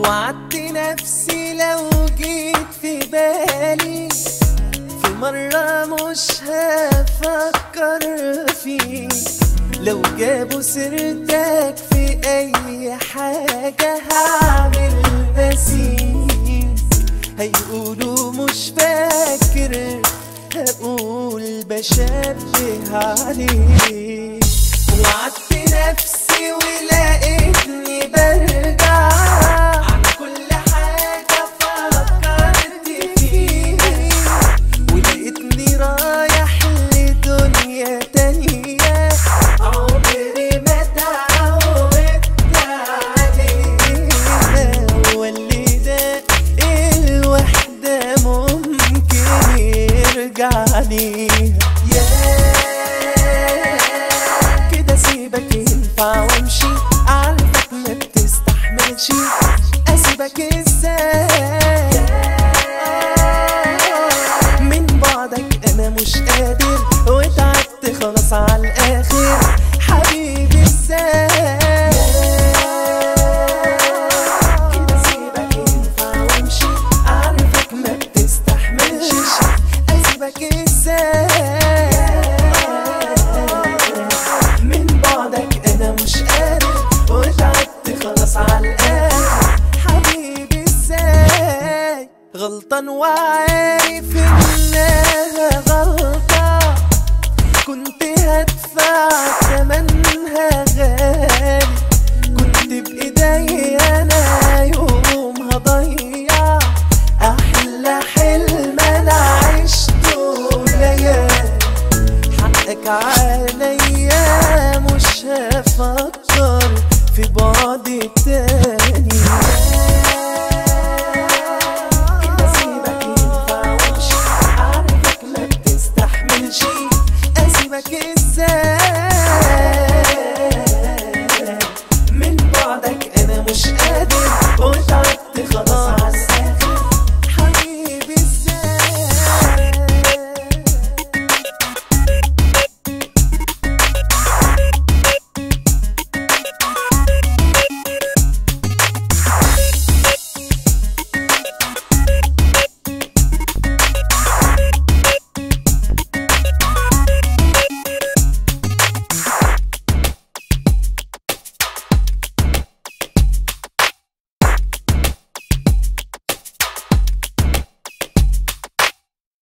وعدت نفسي لو جيت في بالي في مرة مش هفكر فيك لو جابوا سيرتك في أي حاجة هعمل بسيس هيقولوا مش فاكر هقول بشبه عليك وعدت نفسي ولقيتني برجع عن كل حاجة فكرت فيها ولقيتني رايح لدنيا تانية عمري ما اتعودت عليها واللي ده الوحدة ممكن يرجع ليها ياه كده سيبك ينفع وامشي عارفك ما بتستحملش اسيبك ازاي من بعدك انا مش قادر وتعبت خلاص على الاخر حبيبي ازاي كده سيبك ينفع وامشي عارفك ما بتستحملش اسيبك ازاي من بعدك انا مش قادر وتعبت خلاص على الاخر حبيبي ازاي غلطان وعارف انها غلطة كنت هدفع ثمنها غالي كنت بايدي انا يوم هضيع احلى حلم انا عشته ليالي حقك عليا مش هفكر في بعد تاني كده سيبك ينفع وامشي عارفك ما بتستحملش اسيبك